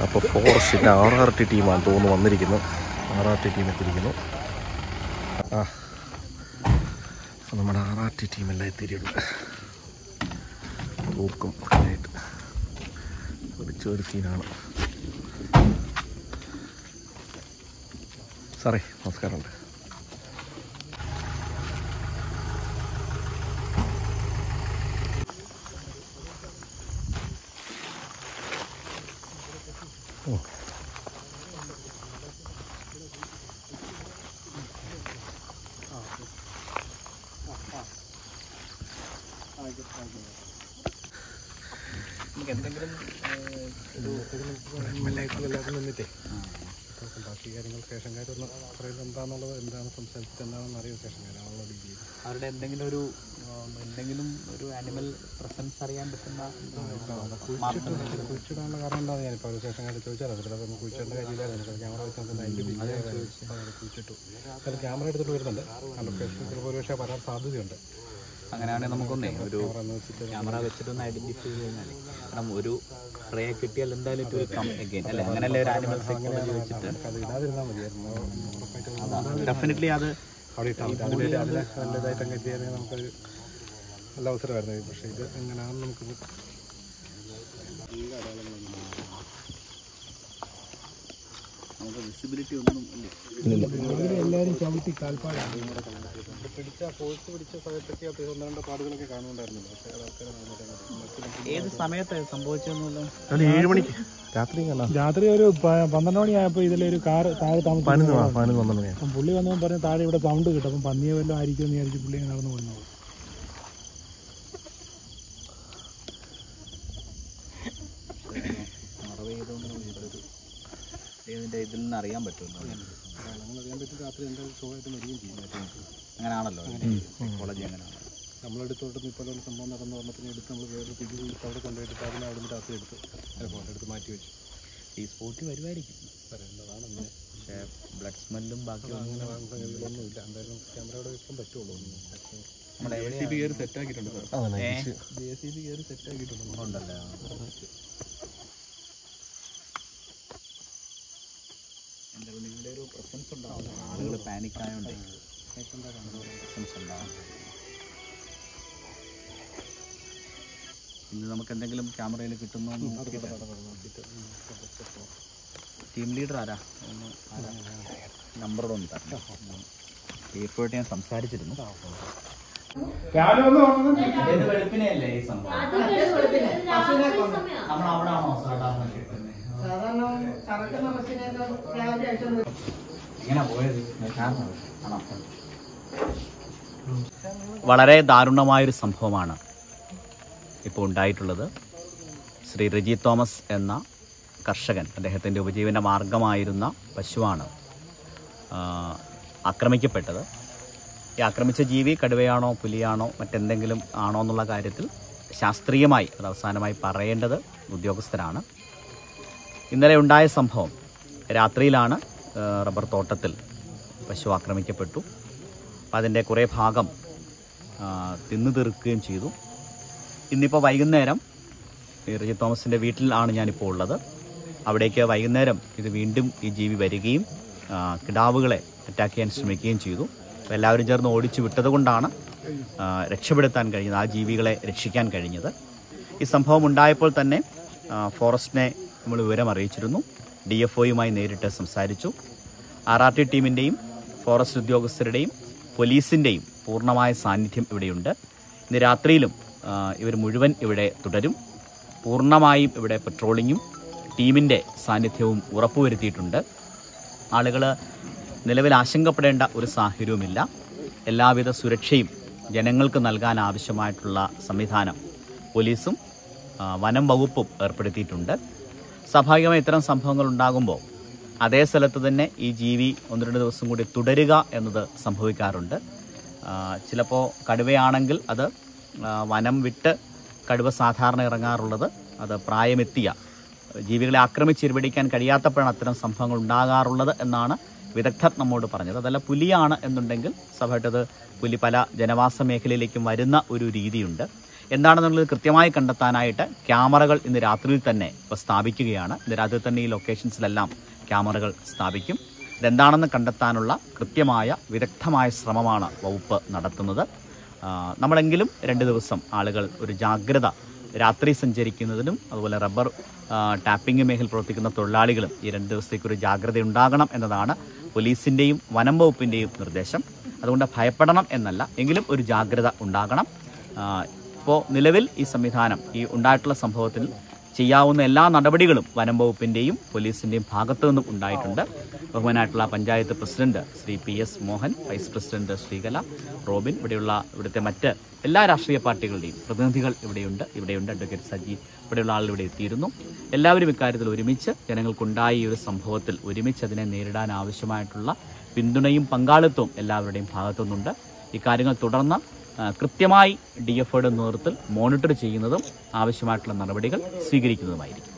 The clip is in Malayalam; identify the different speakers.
Speaker 1: അപ്പോൾ ഫോറസ്റ്റിൻ്റെ ആർ ആർ ടി ടീമാണ് തോന്നുന്നു വന്നിരിക്കുന്നത് ആർ ആർ ടി ടീം എത്തിയിരിക്കുന്നു ആ അപ്പോൾ നമ്മുടെ ആർ ആർ ടി ടീമെല്ലാം എത്തിയിട്ടുണ്ട് തൂക്കും ആയിട്ട് പിടിച്ച ഒരു സീനാണ് സാറേ നമസ്കാരമുണ്ട്
Speaker 2: നമുക്ക് എന്തെങ്കിലും
Speaker 3: എല്ലാവരും നിന്നിട്ടേ ബാക്കി കാര്യങ്ങൾ സ്റ്റേഷൻകാരൊന്ന് പറയുന്നത് എന്താണെന്നുള്ളത് എന്താണ് സംസാരിച്ചിട്ട് എന്താണെന്ന് അറിയാം സ്റ്റേഷൻകാരാണുള്ള ഡീൽ
Speaker 2: അവരുടെ എന്തെങ്കിലും ഒരു ഉം, എന്തെങ്കിലും ഒരു ആനിമൽ പ്രസൻസ് അറിയാൻ പറ്റുന്ന മാർഗങ്ങൾ
Speaker 3: കുഴിച്ചിടാനുള്ള കാരണം എന്താണെന്ന് ഞാനിപ്പോൾ ഒരു സ്റ്റേഷൻകാർ ചോദിച്ചാൽ അത് ചിലപ്പോൾ നമുക്ക് കുഴിച്ചിടേണ്ട കാര്യമില്ലായിരുന്നു ചില ക്യാമറ വെച്ച് നമുക്ക് അതിൻ്റെ കുഴിച്ചിട്ടു ചില ക്യാമറ എടുത്തിട്ട് വരുന്നുണ്ട് ആ ലൊക്കേഷൻ ചിലപ്പോൾ ഒരു പക്ഷേ വരാൻ സാധ്യതയുണ്ട്
Speaker 2: അങ്ങനെയാണെങ്കിൽ നമുക്കൊന്നേ ഒരു
Speaker 3: ക്യാമറ എന്ന് വെച്ചിട്ട്
Speaker 2: ക്യാമറ വെച്ചിട്ടൊന്ന് ഐഡന്റിഫൈ ചെയ്ത് കഴിഞ്ഞാൽ കാരണം ഒരു പ്രേ കിട്ടിയാൽ എന്തായാലും ഇറ്റ് വിൽ കം അഗൈൻ അല്ലേ അങ്ങനെയല്ലേ ഒരു ആനിമൽ സൈക്കോളജി വെച്ചിട്ട്
Speaker 3: അത് ഇടാതിരുന്നാൽ മതിയായിരുന്നു ഉറപ്പായിട്ട്
Speaker 2: ഡെഫിനറ്റ്ലി അത്
Speaker 3: അവിടെ ഇട്ടാൽ മതി അതിൻ്റെ അതിന് അതിൻ്റെതായിട്ട് അങ്ങ് എത്തിയാൽ നമുക്കൊരു നല്ല അവസരമായിരുന്നു പക്ഷേ ഇത് എങ്ങനെയാണെന്ന് നമുക്ക്
Speaker 2: നമുക്ക് വിസിബിലിറ്റി ഒന്നും ഇല്ല
Speaker 3: എല്ലാവരും ചവിട്ടി കാൽപ്പാടാണ് പിടിച്ച ഫോഴ്സ് പിടിച്ച സമയത്തൊക്കെ അത്യാവശ്യം ഒന്ന് രണ്ട് പാടുകളൊക്കെ കാണുന്നുണ്ടായിരുന്നു പക്ഷേ അത് ആൾക്കാർ
Speaker 2: ഏത് സമയത്ത് സംഭവിച്ചൊന്നുമില്ല
Speaker 1: അല്ല ഏഴ് മണിക്ക് രാത്രി കാണാം
Speaker 3: രാത്രി ഒരു പ- പന്ത്രണ്ട് മണിയായപ്പോൾ ഇതിലൊരു കാർ താഴെ താമസം
Speaker 1: പതിനൊന്ന് ആ, പതിനൊന്ന് പന്ത്രണ്ട് മണിയാണ്
Speaker 3: അപ്പം പുള്ളി വന്നപ്പോൾ പറഞ്ഞ് താഴെ ഇവിടെ സൗണ്ട് കിട്ടും അപ്പം പന്നിയെ വല്ലതും ആയിരിക്കും എന്ന് വിചാരിച്ച് പുള്ളി അങ്ങനെ നടന്നു പോകുന്നു
Speaker 2: മറവ് ചെയ്തൊന്നും ഇതൊരു ഇതിന്റെ ഇതിൽ നിന്ന് അറിയാൻ പറ്റുമല്ലോ
Speaker 3: അറിയാൻ പറ്റും രാത്രി എൻ്റെ ഷോയായിട്ട് വരികയും ചെയ്യും
Speaker 2: അങ്ങനെയാണല്ലോ സൈക്കോളജി അങ്ങനെയാണ്
Speaker 3: നമ്മളെടുത്തോട്ട് ഇപ്പോൾ ഒരു സംഭവം നടന്നു പറഞ്ഞപ്പോൾ എടുത്ത് നമ്മൾ വേറെ പുതിയ വീട്ടിൽ അവിടെ കൊണ്ടുപോയിട്ട് അതിനെ അവിടെ നിന്ന് രാത്രി എടുത്ത് ഫോട്ടോ എടുത്ത് മാറ്റി വെച്ചു
Speaker 2: ഈ സ്പോട്ടിൽ വരുമായിരിക്കും
Speaker 3: വരേണ്ടതാണ് അങ്ങനെ
Speaker 2: പക്ഷേ ബ്ലഡ് സ്മെല്ലും ബാക്കി
Speaker 3: അങ്ങനെ സംഗതികളൊന്നും ഇല്ല എന്തായാലും ക്യാമറയുടെ വെക്കാൻ പറ്റുള്ളൂ
Speaker 2: നമ്മുടെ
Speaker 3: കയറി സെറ്റ് ആക്കിയിട്ടുണ്ട് സാർ
Speaker 1: ആ
Speaker 2: ഏ?
Speaker 1: നൈസ്
Speaker 3: ജെ സി ബി കയറി സെറ്റ് ആക്കിയിട്ടുണ്ട്
Speaker 2: ഉണ്ടല്ലേ എന്തായാലും നിങ്ങളുടെ ഒരു പ്രസൻസ് ഉണ്ടാവും ആളുകൾ പാനിക് ആയതുകൊണ്ടേ പ്രസൻസ് ഉണ്ടാവും ഇന്ന് നമുക്ക് എന്തെങ്കിലും ക്യാമറയിൽ കിട്ടുന്നോ ടീം ലീഡർ ആരാ ഒന്ന് ആരാ നമ്പറോടെ ഒന്ന് തരണം പേപ്പറായിട്ട് ഞാൻ സംസാരിച്ചിരുന്നു ഏത് വെളുപ്പിനെയല്ലേ ഈ സംഭവം നമ്മൾ അവിടെ ആണോ സാധാരണ കിട്ടുന്നത് എങ്ങനെ പോയത് ആണോ വളരെ ദാരുണമായൊരു സംഭവമാണ് ഇപ്പോൾ ഉണ്ടായിട്ടുള്ളത് ശ്രീ റിജി തോമസ് എന്ന കർഷകൻ അദ്ദേഹത്തിൻ്റെ ഉപജീവന മാർഗമായിരുന്ന പശുവാണ് ആ, ആക്രമിക്കപ്പെട്ടത് ഈ ആക്രമിച്ച ജീവി കടുവയാണോ പുലിയാണോ മറ്റെന്തെങ്കിലും ആണോ എന്നുള്ള കാര്യത്തിൽ ശാസ്ത്രീയമായി അത് അവസാനമായി പറയേണ്ടത് ഉദ്യോഗസ്ഥരാണ് ഇന്നലെ ഉണ്ടായ സംഭവം രാത്രിയിലാണ് ആ, റബ്ബർ തോട്ടത്തിൽ പശു ആക്രമിക്കപ്പെട്ടു അപ്പം അതിൻ്റെ കുറേ ഭാഗം ആ, തിന്നു തീർക്കുകയും ചെയ്തു ഇന്നിപ്പോൾ വൈകുന്നേരം ഈ റിജി തോമസിൻ്റെ വീട്ടിലാണ് ഞാനിപ്പോൾ ഉള്ളത് അവിടേക്ക് വൈകുന്നേരം ഇത് വീണ്ടും ഈ ജീവി വരികയും ആ, കിടാവുകളെ അറ്റാക്ക് ചെയ്യാൻ ശ്രമിക്കുകയും ചെയ്തു അപ്പോൾ എല്ലാവരും ചേർന്ന് ഓടിച്ചു വിട്ടതുകൊണ്ടാണ് ആ, രക്ഷപ്പെടുത്താൻ കഴിഞ്ഞത് ആ ജീവികളെ രക്ഷിക്കാൻ കഴിഞ്ഞത് ഈ സംഭവം ഉണ്ടായപ്പോൾ തന്നെ ആ, ഫോറസ്റ്റിനെ നമ്മൾ വിവരം അറിയിച്ചിരുന്നു ഡി എഫ് ഒയുമായി നേരിട്ട് സംസാരിച്ചു ആർ ആർ ടി ടീമിൻ്റെയും ഫോറസ്റ്റ് ഉദ്യോഗസ്ഥരുടെയും പോലീസിൻ്റെയും പൂർണ്ണമായ സാന്നിധ്യം ഇവിടെയുണ്ട് ഇന്ന് രാത്രിയിലും ഇവർ മുഴുവൻ ഇവിടെ തുടരും പൂർണ്ണമായും ഇവിടെ പെട്രോളിങ്ങും ടീമിൻ്റെ സാന്നിധ്യവും ഉറപ്പുവരുത്തിയിട്ടുണ്ട് ആളുകൾ നിലവിൽ ആശങ്കപ്പെടേണ്ട ഒരു സാഹചര്യവുമില്ല എല്ലാവിധ സുരക്ഷയും ജനങ്ങൾക്ക് നൽകാൻ ആവശ്യമായിട്ടുള്ള സംവിധാനം പോലീസും ആ, വനം വകുപ്പും ഏർപ്പെടുത്തിയിട്ടുണ്ട് സ്വാഭാവികമായി ഇത്തരം സംഭവങ്ങൾ ഉണ്ടാകുമ്പോൾ അതേ സ്ഥലത്ത് തന്നെ ഈ ജീവി ഒന്ന് രണ്ട് ദിവസം കൂടി തുടരുക എന്നത് സംഭവിക്കാറുണ്ട് ചിലപ്പോൾ കടുവയാണെങ്കിൽ അത് ആ, വനം വിട്ട് കടുവ സാധാരണ ഇറങ്ങാറുള്ളത് അത് പ്രായമെത്തിയ ജീവികളെ ആക്രമിച്ച് ഇരപിടിക്കാൻ കഴിയാത്തപ്പോഴാണ് അത്തരം സംഭവങ്ങൾ ഉണ്ടാകാറുള്ളത് എന്നാണ് വിദഗ്ധർ നമ്മോട് പറഞ്ഞത് അതല്ല പുലിയാണ് എന്നുണ്ടെങ്കിൽ സ്വാഭാവികമായിട്ട് അത് പുലി പല ജനവാസ മേഖലയിലേക്കും വരുന്ന ഒരു രീതിയുണ്ട് എന്താണെന്നുള്ളത് കൃത്യമായി കണ്ടെത്താനായിട്ട് ക്യാമറകൾ ഇന്ന് രാത്രിയിൽ തന്നെ ഇപ്പോൾ സ്ഥാപിക്കുകയാണ് ഇന്ന് രാത്രി തന്നെ ഈ ലൊക്കേഷൻസിലെല്ലാം ക്യാമറകൾ സ്ഥാപിക്കും ഇതെന്താണെന്ന് കണ്ടെത്താനുള്ള കൃത്യമായ വിദഗ്ധമായ ശ്രമമാണ് വകുപ്പ് നടത്തുന്നത് ആ, നമ്മളെങ്കിലും രണ്ട് ദിവസം ആളുകൾ ഒരു ജാഗ്രത രാത്രി സഞ്ചരിക്കുന്നതിനും അതുപോലെ റബ്ബർ ആ, ടാപ്പിംഗ് മേഖല പ്രവർത്തിക്കുന്ന തൊഴിലാളികളും ഈ രണ്ട് ദിവസത്തേക്ക് ഒരു ജാഗ്രത ഉണ്ടാകണം എന്നതാണ് പോലീസിൻ്റെയും വനം വകുപ്പിൻ്റെയും നിർദ്ദേശം അതുകൊണ്ട് ഭയപ്പെടണം എന്നല്ല എങ്കിലും ഒരു ജാഗ്രത ഉണ്ടാകണം ഇപ്പോൾ നിലവിൽ ഈ സംവിധാനം ഈ ഉണ്ടായിട്ടുള്ള സംഭവത്തിൽ ചെയ്യാവുന്ന എല്ലാ നടപടികളും വനം വകുപ്പിൻ്റെയും പോലീസിൻ്റെയും ഭാഗത്തു നിന്നും ഉണ്ടായിട്ടുണ്ട് ബഹുമാനായിട്ടുള്ള panchayat president Shri P S Mohan vice president Sreekala Robin ഇവിടെയുള്ള ഇവിടുത്തെ മറ്റ് എല്ലാ രാഷ്ട്രീയ പാർട്ടികളുടെയും പ്രതിനിധികൾ ഇവിടെയുണ്ട് ഇവിടെയുണ്ട് അഡ്വക്കേറ്റ് സജി ഇവിടെയുള്ള ആളുകൾ ഇവിടെ എത്തിയിരുന്നു എല്ലാവരും ഇക്കാര്യത്തിൽ ഒരുമിച്ച് ജനങ്ങൾക്കുണ്ടായ ഈ ഒരു സംഭവത്തിൽ ഒരുമിച്ച് അതിനെ നേരിടാൻ ആവശ്യമായിട്ടുള്ള പിന്തുണയും പങ്കാളിത്തവും എല്ലാവരുടെയും ഭാഗത്തുനിന്നുണ്ട് ഇക്കാര്യങ്ങൾ തുടർന്ന് ആ, കൃത്യമായി ഡി എഫ് ഒയുടെ നേതൃത്വത്തിൽ മോണിറ്റർ ചെയ്യുന്നതും ആവശ്യമായിട്ടുള്ള നടപടികൾ സ്വീകരിക്കുന്നതുമായിരിക്കും